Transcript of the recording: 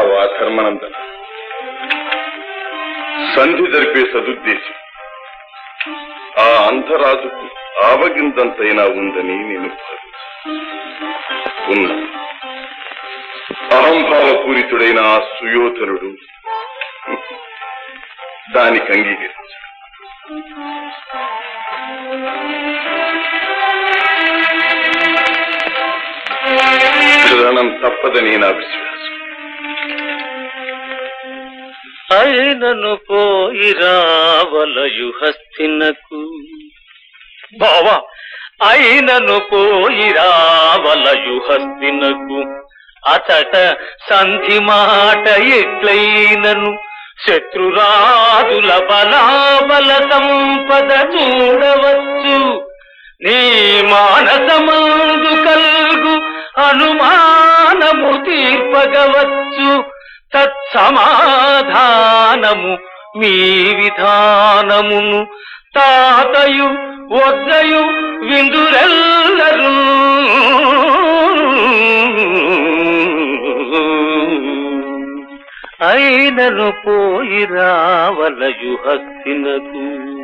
విన్నావా ధర్మనందన సంధి జరిపే సదుద్దేశం ఆ అంధరాజుకు ఆవగిందంతైనా ఉందని నేను భావించాను. ఉన్నా అహంభావపూరితుడైన ఆ సుయోధనుడు దానికి అంగీకరించాడు క్షణం తప్పదని నా విశ్వాసం అయినను పోయి రావలయు హస్తినకు బావా అయినను పోయి రావలయు హస్తినకు అచట సంధి మాట ఎట్లయినను శత్రురాజుల బలాబల సంపద చూడవచ్చు నీ మానసమందు కల్గు అనుమానము తీర్పగవచ్చు తత్సమాధానము మీ విధానమును తాతయు వద్దయు విందురెల్లరు అయినను పోయి రావలయు హస్తినకు